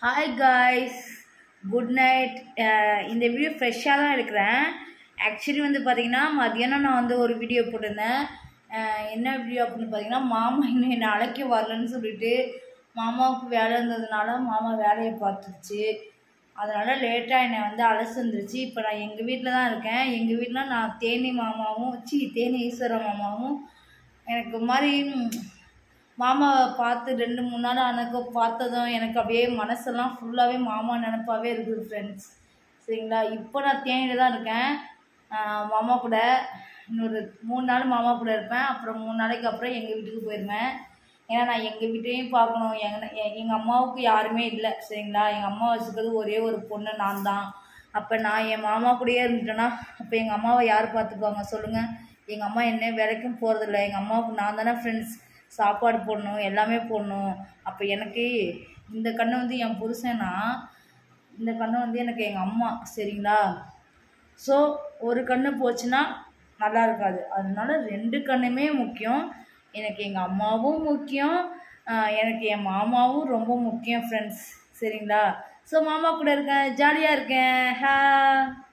hi guys good night இந்த video ஃப்ரெஷ்ஷாக தான் எடுக்கிறேன் ஆக்சுவலி வந்து பார்த்தீங்கன்னா மதியானம் நான் வந்து ஒரு வீடியோ போட்டிருந்தேன் அஹ் என்ன வீடியோ அப்படின்னு பார்த்தீங்கன்னா மாமா இன்னும் என்னை அழைக்க வரலன்னு சொல்லிட்டு மாமாவுக்கு வேலை இருந்ததுனால மாமா வேலையை பார்த்துருச்சு அதனால் லேட்டாக என்னை வந்து அலசு வந்துருச்சு இப்போ நான் எங்கள் வீட்டில் தான் இருக்கேன் எங்கள் வீட்டில் நான் தேனி மாமாவும் சி தேனி ஈஸ்வர மாமாவும் எனக்கு ஒரு மாதிரி ம், மாமாவை பார்த்து ரெண்டு மூணு நாள் எனக்கு பார்த்ததும் எனக்கு அப்படியே மனசெல்லாம் ஃபுல்லாகவே மாமா நினப்பாவே இருக்குது ஃப்ரெண்ட்ஸ் சரிங்களா இப்போ நான் தேனியில் தான் இருக்கேன் ஆஹ் மாமா கூட இன்னொரு மூணு நாள் மாமா கூட இருப்பேன் அப்புறம் மூணு நாளைக்கு அப்புறம் எங்கள் வீட்டுக்கு போயிடுவேன் ஏன்னா நான் எங்கள் வீட்டையும் பார்க்கணும் எங்கள் எங்கள் அம்மாவுக்கு யாருமே இல்லை சரிங்களா எங்கள் அம்மா வச்சுக்கிறது ஒரே ஒரு பொண்ணு நான் தான் அப்போ நான் என் மாமா கூடயே இருந்துட்டேன்னா அப்போ எங்கள் அம்மாவை யார் பார்த்துக்குவாங்க சொல்லுங்கள் எங்கள் அம்மா என்ன வேலைக்கும் போகிறதில்ல எங்கள் அம்மாவுக்கு நான் தானே ஃப்ரெண்ட்ஸ் சாப்பாடு போடணும் எல்லாமே போடணும் அப்போ எனக்கு இந்த கண்ணு வந்து என் புருஷனா இந்த கண்ணு வந்து எனக்கு எங்கள் அம்மா சரிங்களா ஸோ ஒரு கண்ணு போச்சுன்னா நல்லா இருக்காது அதனால ரெண்டு கண்ணுமே முக்கியம் எனக்கு எங்கள் அம்மாவும் முக்கியம் ஆஹ் எனக்கு என் மாமாவும் ரொம்ப முக்கியம் ஃப்ரெண்ட்ஸ் சரிங்களா ஸோ மாமா கூட இருக்கேன் ஜாலியாக இருக்கேன் ஹா